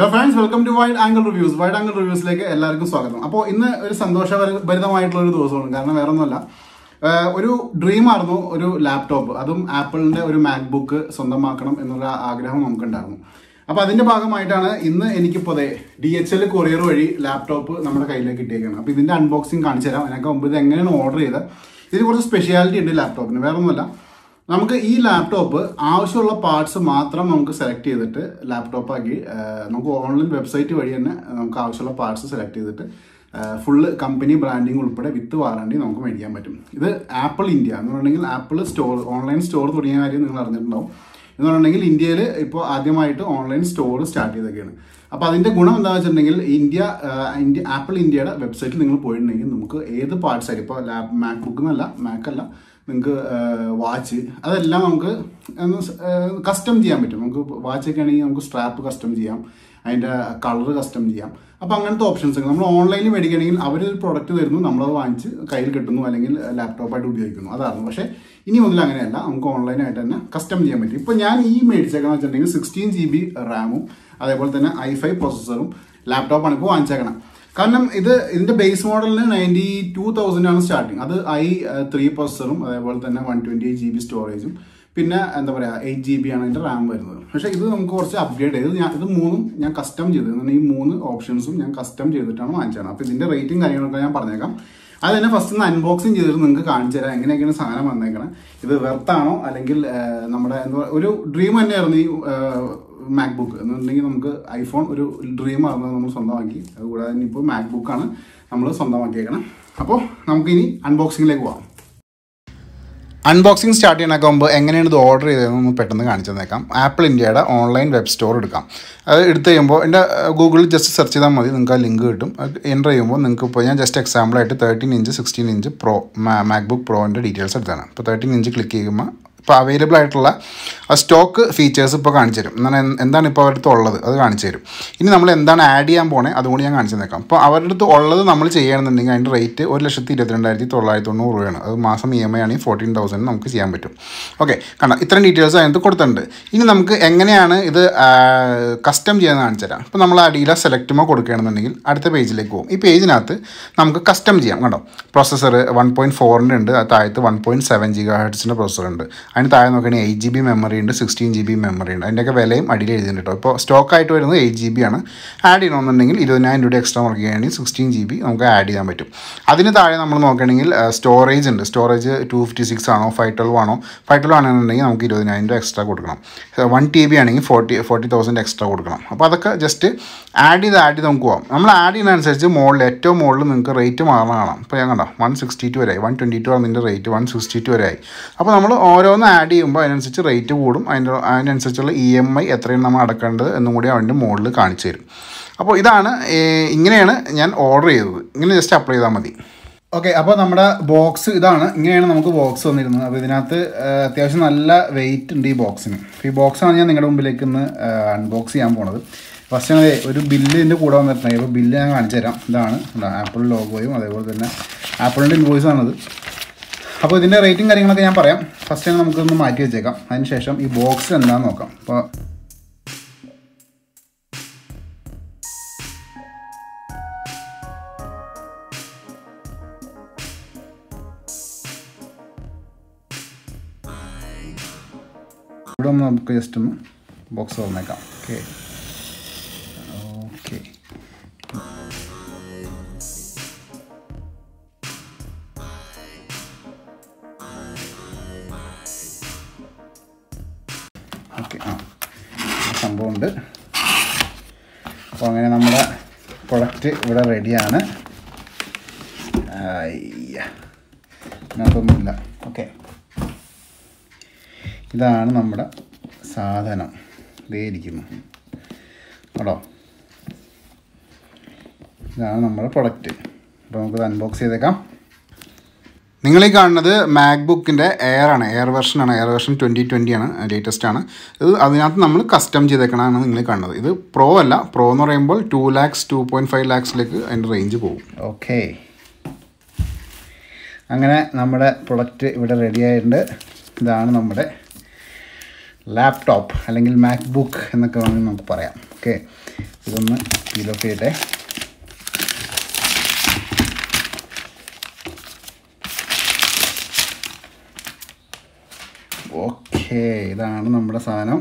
hello friends welcome to wide angle reviews wide angle റിവ്യൂസിലേക്ക് എല്ലാവർക്കും സ്വാഗതം അപ്പോൾ ഇന്ന് ഒരു സന്തോഷഭരിതമായിട്ടുള്ള ഒരു ദിവസമാണ് കാരണം വേറെ ഒന്നുമല്ല ആഹ് ഒരു ഡ്രീം ആയിരുന്നു ഒരു ലാപ്ടോപ്പ് അതും ആപ്പിളിന്റെ ഒരു മാക്ബുക്ക് സ്വന്തമാക്കണം എന്നുള്ള ആഗ്രഹം നമുക്കുണ്ടായിരുന്നു അപ്പോൾ അതിന്റെ ഭാഗമായിട്ടാണ് ഇന്ന് എനിക്കിപ്പോൾ അതെ ഡി എച്ച് എൽ കൊറിയർ വഴി ലാപ്ടോപ്പ് നമ്മുടെ കയ്യിലേക്ക് കിട്ടിയേക്കാണ് അപ്പോൾ ഇതിന്റെ അൺബോക്സിങ് കാണിച്ചു തരാം അതിനൊക്കെ മുമ്പ് ഇത് എങ്ങനെയാണ് ഓർഡർ ചെയ്തത് ഇതിന് കുറച്ച് സ്പെഷ്യാലിറ്റി ഉണ്ട് ലാപ്ടോപ്പിന് വേറെ ഒന്നുമല്ല നമുക്ക് ഈ ലാപ്ടോപ്പ് ആവശ്യമുള്ള പാർട്സ് മാത്രം നമുക്ക് സെലക്ട് ചെയ്തിട്ട് ലാപ്ടോപ്പ് ആക്കി ആ, നമുക്ക് ഓൺലൈൻ വെബ്സൈറ്റ് വഴി തന്നെ നമുക്ക് ആവശ്യമുള്ള പാർട്സ് സെലക്ട് ചെയ്തിട്ട് ഫുള്ള് കമ്പനി ബ്രാൻഡിങ് ഉൾപ്പെടെ വിത്ത് വാറണ്ടി നമുക്ക് മേടിക്കാൻ പറ്റും ഇത് ആപ്പിൾ ഇന്ത്യ എന്ന് പറഞ്ഞിട്ടുണ്ടെങ്കിൽ ആപ്പിൾ സ്റ്റോർ ഓൺലൈൻ സ്റ്റോർ തുടങ്ങിയ കാര്യം നിങ്ങൾ അറിഞ്ഞിട്ടുണ്ടാവും എന്ന് പറഞ്ഞിട്ടുണ്ടെങ്കിൽ ഇന്ത്യയിൽ ഇപ്പോൾ ആദ്യമായിട്ട് ഓൺലൈൻ സ്റ്റോർ സ്റ്റാർട്ട് ചെയ്തൊക്കെയാണ് അപ്പോൾ അതിൻ്റെ ഗുണം എന്താണെന്ന് വെച്ചിട്ടുണ്ടെങ്കിൽ ഇന്ത്യ ആ, ഇന്ത്യ ആപ്പിൾ ഇന്ത്യയുടെ വെബ്സൈറ്റിൽ നിങ്ങൾ പോയിട്ടുണ്ടെങ്കിൽ നമുക്ക് ഏത് പാർട്സ് ആയിരിക്കും ഇപ്പോൾ ലാപ്പ് മാക് ബുക്ക് എന്നല്ല മാക് അല്ല നിങ്ങൾക്ക് വാച്ച് അതെല്ലാം നമുക്ക് കസ്റ്റം ചെയ്യാൻ പറ്റും നമുക്ക് വാച്ച് ഒക്കെ ആണെങ്കിൽ നമുക്ക് സ്ട്രാപ്പ് കസ്റ്റം ചെയ്യാം അതിൻ്റെ കളർ കസ്റ്റം ചെയ്യാം അപ്പോൾ അങ്ങനത്തെ ഓപ്ഷൻസ് ഒക്കെ നമ്മൾ ഓൺലൈനിൽ മേടിക്കുകയാണെങ്കിൽ അവരൊരു പ്രൊഡക്റ്റ് തരുന്നു നമ്മളത് വാങ്ങിച്ച് കയ്യിൽ കിട്ടുന്നു അല്ലെങ്കിൽ ലാപ്ടോപ്പായിട്ട് ഉപയോഗിക്കുന്നു അതായിരുന്നു പക്ഷേ ഇനി മുതൽ അങ്ങനെയല്ല നമുക്ക് ഓൺലൈനായിട്ട് തന്നെ കസ്റ്റം ചെയ്യാൻ പറ്റും ഇപ്പോൾ ഞാൻ ഈ മേടിച്ചേക്കണം വെച്ചിട്ടുണ്ടെങ്കിൽ സിക്സ്റ്റീൻ ജി ബി റാമും അതേപോലെ തന്നെ ഐ ഫൈവ് പ്രോസസ്സറും ലാപ്ടോപ്പാണ് ഇപ്പോൾ വാങ്ങിച്ചേക്കണം കാരണം ഇത് ഇതിന്റെ ബേസ് മോഡലിന് നയൻറ്റി ടു തൗസൻഡ് ആണ് സ്റ്റാർട്ടിങ് അത് ഐ ത്രീ പ്രോസസ്സറും അതേപോലെ തന്നെ one twenty eight G B സ്റ്റോറേജും പിന്നെ എന്താ പറയുക എയ്റ്റ് ജി ബി ആണ് ഇതിന്റെ റാം വരുന്നത് പക്ഷേ ഇത് നമുക്ക് കുറച്ച് അപ്ഗ്രേഡ് ചെയ്ത് ഞാൻ ഇത് മൂന്നും ഞാൻ കസ്റ്റം ചെയ്ത് എന്നാൽ ഈ മൂന്ന് ഓപ്ഷൻസും ഞാൻ കസ്റ്റം ചെയ്തിട്ടാണ് വാങ്ങിച്ചത് അപ്പോൾ ഇതിന്റെ റേറ്റും കാര്യങ്ങളൊക്കെ ഞാൻ പറഞ്ഞേക്കാം അത് തന്നെ ഫസ്റ്റ് ഒന്ന് അൺബോക്സിങ് ചെയ്തിട്ട് നിങ്ങൾക്ക് കാണിച്ചു തരാം എങ്ങനെയൊക്കെയാണ് സാധനം വന്നേക്കണം ഇത് വെർത്താണോ അല്ലെങ്കിൽ ആ, നമ്മുടെ എന്താ പറയുക, ഒരു ഡ്രീം തന്നെയായിരുന്നു ഈ മാക്ബുക്ക് എന്നുണ്ടെങ്കിൽ നമുക്ക് ഐഫോൺ ഒരു ഡ്രീം ആയിരുന്നു നമ്മൾ സ്വന്തമാക്കി അതുകൂടാതെ ഇനിയിപ്പോൾ മാക്ബുക്കാണ് നമ്മൾ സ്വന്തമാക്കിയേക്കണം അപ്പോൾ നമുക്കിനി അൺബോക്സിങ്ങിലേക്ക് പോവാം അൺബോക്സിംഗ് സ്റ്റാർട്ട് ചെയ്യണൊക്കെ മുമ്പ് എങ്ങനെയാണ് ഇത് ഓർഡർ ചെയ്തതെന്ന് പെട്ടെന്ന് കാണിച്ചു തന്നേക്കാം ആപ്പിൾ ഇന്ത്യയുടെ ഓൺലൈൻ വെബ് സ്റ്റോർ എടുക്കാം അത് എടുത്ത് കഴിയുമ്പോൾ എൻ്റെ ഗൂഗിളിൽ ജസ്റ്റ് സെർച്ച് ചെയ്താൽ മതി നിങ്ങൾക്ക് ആ ലിങ്ക് കിട്ടും അത് എൻ്റർ ചെയ്യുമ്പോൾ നിങ്ങൾക്ക് ഇപ്പോൾ ഞാൻ ജസ്റ്റ് എക്സാമ്പിളായിട്ട് thirteen inch sixteen inch pro MacBook പ്രോൻ്റെ ഡീറ്റെയിൽസ് എടുത്താണ് ഇപ്പോൾ തേർട്ടീൻ ഇഞ്ച് ക്ലിക്ക് ചെയ്യുമ്പോൾ ഇപ്പോൾ അവൈലബിൾ ആയിട്ടുള്ള ആ സ്റ്റോക്ക് ഫീച്ചേഴ്സ് ഇപ്പോൾ കാണിച്ചു തരും എന്നാൽ എന്ത് എന്താണ് ഇപ്പോൾ അവരുടെ അടുത്ത് ഉള്ളത് അത് കാണിച്ചു തരും ഇനി നമ്മൾ എന്താണ് ആഡ് ചെയ്യാൻ പോണേ അതുകൂടി ഞാൻ കാണിച്ചു തന്നേക്കാം അപ്പോൾ അവരുടെ അടുത്ത് ഉള്ളത് നമ്മൾ ചെയ്യണമെന്നുണ്ടെങ്കിൽ അതിൻ്റെ റേറ്റ് ഒരു ലക്ഷത്തി ഇരുപത്തിരണ്ടായിരത്തി തൊള്ളായിരത്തി തൊണ്ണൂറ് രൂപയാണ് അത് മാസം ഇ എം ഐ ആണെങ്കിൽ ഫോർട്ടീൻ തൗസൻഡ് നമുക്ക് ചെയ്യാൻ പറ്റും ഓക്കെ കണ്ട ഇത്രയും ഡീറ്റെയിൽസ് അതിനകത്ത് കൊടുത്തിട്ടുണ്ട് ഇനി നമുക്ക് എങ്ങനെയാണ് ഇത് കസ്റ്റം ചെയ്യുന്നത് കാണിച്ചു തരാം ഇപ്പോൾ നമ്മൾ ആ ഡീലർ സെലക്റ്റുമോ കൊടുക്കുകയാണെന്നുണ്ടെങ്കിൽ അടുത്ത പേജിലേക്ക് പോകും ഈ പേജിനകത്ത് നമുക്ക് കസ്റ്റം ചെയ്യാം കണ്ടോ പ്രോസസ്സർ വൺ പോയിൻറ്റ് ഫോറിൻ്റെ ഉണ്ട് അത് താഴത്ത് വൺ പോയിൻറ്റ് സെവൻ ജി ഹെഡ്സിൻ്റെ പ്രോസസ്സർ ഉണ്ട് അതിന് താഴെ നോക്കുകയാണെങ്കിൽ എയ്റ്റ് ജി ബി മെമ്മറി ഉണ്ട് സിക്സ്റ്റീൻ ജി ബി മെമ്മറി ഉണ്ട് അതിൻ്റെയൊക്കെ വിലയും അടിയിൽ എഴുതിയിട്ടുണ്ട് കേട്ടോ ഇപ്പോൾ സ്റ്റോക്കായിട്ട് വരുന്നത് എയ്റ്റ് ജി ബി ആണ് ആഡ് ചെയ്യണമെന്നുണ്ടെങ്കിൽ ഇരുപതിനായിരം രൂപ എക്സ്ട്രാ വർക്ക് ചെയ്യുകയാണെങ്കിൽ സിക്സ്റ്റീൻ ജി ബി നമുക്ക് ആഡ് ചെയ്യാൻ പറ്റും അതിന് താഴെ നമ്മൾ നോക്കുകയാണെങ്കിൽ സ്റ്റോറേജ് ഉണ്ട് സ്റ്റോറേജ് ടു ഫിഫ്റ്റി സിക്സ് ആണോ ഫൈവ് ട്വൽവ് ആണോ ഫൈവ് ട്വൽവ് ആണെന്നുണ്ടെങ്കിൽ നമുക്ക് ഇരുപതിനായിരം രൂപ എക്സ്ട്രാ കൊടുക്കണം വൺ ടി ബി ആണെങ്കിൽ ഫോർട്ടി ഫോർട്ടി തൗസൻഡ് എക്സ്ട്രാ കൊടുക്കണം അപ്പോൾ അതൊക്കെ ജസ്റ്റ് ആഡ് ചെയ്ത് ആഡ് ചെയ്ത് നമുക്ക് പോകാം നമ്മൾ ആഡ് ചെയ്യുന്നതനുസരിച്ച് മുകളിൽ ഏറ്റവും മുകളിൽ നിങ്ങൾക്ക് റേറ്റ് മാറണം കാണാം ഇപ്പോൾ ഞാൻ കണ്ടോ വൺ സിക്സ്റ്റി ടു വരെ വൺ ട്വൻറ്റി ടു ആണ് ഇതിൻ്റെ റേറ്റ് വൺ സിക്സ്റ്റി ടു വരെ ആയി അപ്പോൾ നമ്മൾ ഓരോന്ന് ആഡ് ചെയ്യുമ്പോൾ അതിനനുസരിച്ച് റേറ്റ് കൂടും അതിൻ്റെ അതിനനുസരിച്ചുള്ള ഇ എം ഐ എത്രയും നമ്മൾ അടക്കേണ്ടത് എന്നും കൂടി അതിൻ്റെ മുകളിൽ കാണിച്ചു തരും അപ്പോൾ ഇതാണ് ഏ, ഇങ്ങനെയാണ് ഞാൻ ഓർഡർ ചെയ്തത് ഇങ്ങനെ ജസ്റ്റ് അപ്ലൈ ചെയ്താൽ മതി ഓക്കെ അപ്പോൾ നമ്മുടെ ബോക്സ് ഇതാണ് ഇങ്ങനെയാണ് നമുക്ക് ബോക്സ് വന്നിരുന്നത് അപ്പോൾ ഇതിനകത്ത് ആ, അത്യാവശ്യം നല്ല വെയിറ്റ് ഉണ്ട് ഈ ബോക്സിന് അപ്പോൾ ഈ ബോക്സാണ് ഞാൻ നിങ്ങളുടെ മുമ്പിലേക്ക് ഇന്ന് അൺബോക്സ് ചെയ്യാൻ പോണത് ഫസ്റ്റ് ഞാൻ ഒരു ബില്ല് ഇതിൻ്റെ കൂടെ വന്നിട്ടുണ്ടെങ്കിൽ അപ്പോൾ ബില്ല് ഞാൻ കാണിച്ചു തരാം ഇതാണ് ആപ്പിൾ ലോഗോയും അതേപോലെ തന്നെ ആപ്പിളിൻ്റെ ഇൻവോയ്സ് ആണിത് അപ്പോൾ ഇതിൻ്റെ റേറ്റും കാര്യങ്ങളൊക്കെ ഞാൻ പറയാം ഫസ്റ്റ് തന്നെ നമുക്കൊന്ന് മാറ്റി വെച്ചേക്കാം അതിന് ശേഷം ഈ ബോക്സ് എന്താണെന്ന് നോക്കാം അപ്പോൾ ഇവിടെ ഒന്ന് നമുക്ക് ജസ്റ്റ് ഒന്ന് ബോക്സ് തുറന്നേക്കാം ഓക്കെ ഓക്കെ ഓക്കെ ആ സംഭവമുണ്ട് അപ്പോൾ അങ്ങനെ നമ്മുടെ പ്രൊഡക്റ്റ് ഇവിടെ റെഡിയാണ് അയ്യ അതിനകത്തൊന്നുമില്ല ഓക്കെ ഇതാണ് നമ്മുടെ സാധനം ഇതേ ഇരിക്കുന്നു കേട്ടോ ഇതാണ് നമ്മുടെ പ്രൊഡക്റ്റ് അപ്പോൾ നമുക്കത് അൺബോക്സ് ചെയ്തേക്കാം നിങ്ങൾ ഈ കാണുന്നത് മാക്ബുക്കിൻ്റെ എയർ ആണ് എയർ വെർഷനാണ് എയർ വെർഷൻ ട്വൻറ്റി ട്വൻറ്റി ആണ് ലേറ്റസ്റ്റ് ആണ് ഇത് അതിനകത്ത് നമ്മൾ കസ്റ്റം ചെയ്തേക്കണതാണ് നിങ്ങൾ കാണുന്നത് ഇത് പ്രോ അല്ല പ്രോ എന്ന് പറയുമ്പോൾ two lakhs two point five ലാക്സിലേക്ക് അതിൻ്റെ റേഞ്ച് പോകും ഓക്കെ അങ്ങനെ നമ്മുടെ പ്രൊഡക്റ്റ് ഇവിടെ റെഡി ആയിട്ടുണ്ട് ഇതാണ് നമ്മുടെ ലാപ്ടോപ്പ് അല്ലെങ്കിൽ മാക് ബുക്ക് എന്നൊക്കെ വേണമെങ്കിൽ നമുക്ക് പറയാം ഓക്കെ ഇതൊന്ന് പീൽ ഓഫ് ചെയ്യട്ടെ ഓക്കെ ഇതാണ് നമ്മുടെ സാധനം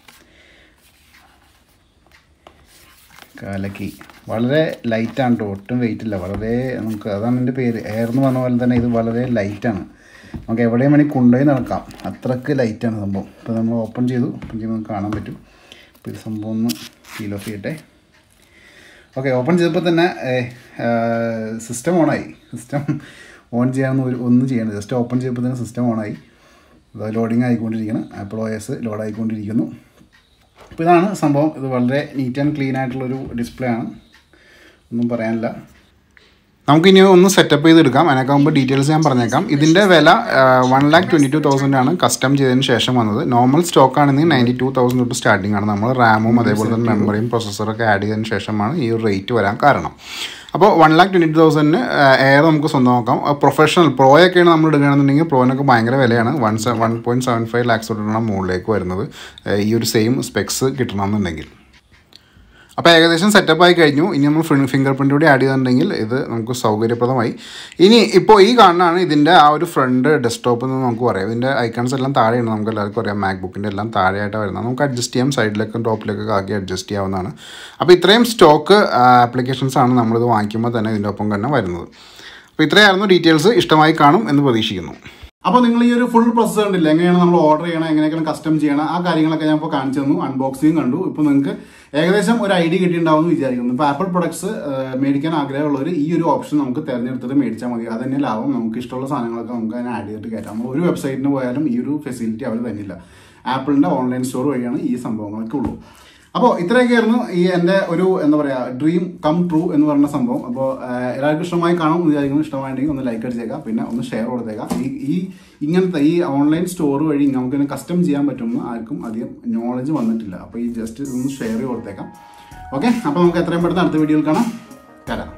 കാലക്കി വളരെ ലൈറ്റാണ് കേട്ടോ ഒട്ടും വെയിറ്റ് ഇല്ല വളരെ നമുക്ക് അതാണ് എൻ്റെ പേര് എയർ എന്ന് പറഞ്ഞ പോലെ തന്നെ ഇത് വളരെ ലൈറ്റാണ് നമുക്ക് എവിടെയും വേണമെങ്കിൽ കൊണ്ടുപോയി നടക്കാം അത്രക്ക് ലൈറ്റാണ് സംഭവം ഇപ്പോൾ നമ്മൾ ഓപ്പൺ ചെയ്തു ഓപ്പൺ ചെയ്ത് നമുക്ക് കാണാൻ പറ്റും ഇപ്പോൾ ഇത് സംഭവം ഒന്ന് ഫീൽ ഓഫ് ചെയ്യട്ടെ ഓക്കെ ഓപ്പൺ ചെയ്തപ്പോൾ തന്നെ സിസ്റ്റം ഓണായി സിസ്റ്റം ഓൺ ചെയ്യാനൊന്നും ഒരു ഒന്നും ചെയ്യണം ജസ്റ്റ് ഓപ്പൺ ചെയ്തപ്പോൾ തന്നെ സിസ്റ്റം ഓണായി ലോഡിങ് ആയിക്കൊണ്ടിരിക്കുന്നു ആപ്പിൾ ഒ എസ് ലോഡ് ആയിക്കൊണ്ടിരിക്കുന്നു അപ്പോൾ ഇതാണ് സംഭവം ഇത് വളരെ നീറ്റ് ആൻഡ് ക്ലീൻ ആയിട്ടുള്ളൊരു ഡിസ്പ്ലേ ആണ് ഒന്നും പറയാനില്ല നമുക്കിനി ഒന്ന് സെറ്റപ്പ് ചെയ്തെടുക്കാം അതിനൊക്കെ മുമ്പ് ഡീറ്റെയിൽസ് ഞാൻ പറഞ്ഞേക്കാം ഇതിൻ്റെ വില one lakh twenty two thousand ആണ് കസ്റ്റം ചെയ്തതിന് ശേഷം വന്നത് നോർമൽ സ്റ്റോക്ക് ആണെങ്കിൽ നയൻറ്റി ടു തൗസൻഡ് തൊട്ട് സ്റ്റാർട്ടിംഗ് ആണ് നമ്മൾ റാമും അതേപോലെ തന്നെ മെമ്മറിയും പ്രൊസസ്സറൊക്കെ ആഡ് ചെയ്തതിന് ശേഷമാണ് ഈ ഒരു റേറ്റ് വരാൻ കാരണം അപ്പോൾ വൺ ലാക്ക് ട്വൻറ്റി ടു തൗസൻഡിന് എയർ നമുക്ക് സ്വന്തമാക്കാം പ്രൊഫഷണൽ പ്രോയൊക്കെയാണ് നമ്മൾ എടുക്കുകയാണെന്നുണ്ടെങ്കിൽ പ്രോനൊക്കെ ഭയങ്കര വിലയാണ് one one point seven five lakhs തൊട്ടാണ് മുകളിലേക്ക് വരുന്നത് ഈ ഒരു സെയിം സ്പെക്സ് കിട്ടണമെന്നുണ്ടെങ്കിൽ അപ്പോൾ ഏകദേശം സെറ്റപ്പ് ആയി കഴിഞ്ഞു ഇനി നമ്മൾ ഫിംഗർ പ്രിൻ്റ് കൂടി ആഡ് ചെയ്തിട്ടുണ്ടെങ്കിൽ ഇത് നമുക്ക് സൗകര്യപ്രദമായി ഇനി ഇപ്പോൾ ഈ കാണുന്നതാണ് ഇതിൻ്റെ ആ ഒരു ഫ്രണ്ട് ഡെസ്ക്ടോപ്പ് എന്ന് നമുക്ക് പറയാം ഇതിൻ്റെ ഐക്കൺസ് എല്ലാം താഴെയാണ് നമുക്ക് എല്ലാവർക്കും അറിയാം മാക് ബുക്കിൻ്റെ എല്ലാം താഴെയായിട്ട് വരുന്നത് നമുക്ക് അഡ്ജസ്റ്റ് ചെയ്യാം സൈഡിലേക്കും ടോപ്പിലേക്കൊക്കെ ആക്കി അഡ്ജസ്റ്റ് ചെയ്യാവുന്നതാണ് അപ്പോൾ ഇത്രയും സ്റ്റോക്ക് ആപ്ലിക്കേഷൻസ് ആണ് നമ്മളിത് വാങ്ങിക്കുമ്പോൾ തന്നെ ഇതിൻ്റെ ഒപ്പം തന്നെ വരുന്നത് അപ്പോൾ ഇത്രയായിരുന്നു ഡീറ്റെയിൽസ് ഇഷ്ടമായി കാണും എന്ന് പ്രതീക്ഷിക്കുന്നു അപ്പോൾ നിങ്ങൾ ഈ ഒരു ഫുൾ പ്രോസസ്സ് കണ്ടില്ല എങ്ങനെയാണ് നമ്മൾ ഓർഡർ ചെയ്യണം എങ്ങനെയൊക്കെയാണ് കസ്റ്റം ചെയ്യണം ആ കാര്യങ്ങളൊക്കെ ഞാൻ ഇപ്പോൾ കാണിച്ചു തന്നു അൺബോക്സിങ് കണ്ടു ഇപ്പോൾ നിങ്ങൾക്ക് ഏകദേശം ഒരു ഐഡിയ കിട്ടിയിട്ടുണ്ടാവും എന്ന് വിചാരിക്കുന്നു ഇപ്പോൾ ആപ്പിൾ പ്രൊഡക്ട്സ് മേടിക്കാൻ ആഗ്രഹമുള്ളവർ ഈ ഒരു ഓപ്ഷൻ നമുക്ക് തിരഞ്ഞെടുത്തിട്ട് മേടിച്ചാൽ മതി അത് തന്നെ ലാഭം നമുക്ക് ഇഷ്ടമുള്ള സാധനങ്ങളൊക്കെ നമുക്ക് അതിനെ ആഡ് ചെയ്തിട്ട് കയറ്റാം നമ്മൾ ഒരു വെബ്സൈറ്റിന് പോയാലും ഈ ഒരു ഫെസിലിറ്റി അവർ തന്നില്ല ആപ്പിളിൻ്റെ ഓൺലൈൻ സ്റ്റോർ വഴിയാണ് ഈ സംഭവങ്ങളൊക്കെ ഉള്ളൂ അപ്പോൾ ഇത്രയൊക്കെയായിരുന്നു ഈ എൻ്റെ ഒരു എന്താ പറയുക ഡ്രീം കം ട്രൂ എന്ന് പറഞ്ഞ സംഭവം അപ്പോൾ എല്ലാവർക്കും ഇഷ്ടമായി കാണും എന്ന് വിചാരിക്കുന്നു ഇഷ്ടമായിട്ടുണ്ടെങ്കിൽ ഒന്ന് ലൈക്ക് അടിച്ചേക്കാം പിന്നെ ഒന്ന് ഷെയർ കൊടുത്തേക്കാം ഈ ഈ ഇങ്ങനത്തെ ഈ ഓൺലൈൻ സ്റ്റോർ വഴി നമുക്ക് കസ്റ്റം ചെയ്യാൻ പറ്റുമെന്ന് ആർക്കും അധികം നോളജ് വന്നിട്ടില്ല അപ്പോൾ ഈ ജസ്റ്റ് ഇതൊന്ന് ഷെയർ ചെയ്ത് കൊടുത്തേക്കാം ഓക്കെ അപ്പോൾ നമുക്ക് എത്രയും പെട്ടെന്ന് അടുത്ത വീഡിയോയിൽ കാണാം തരാം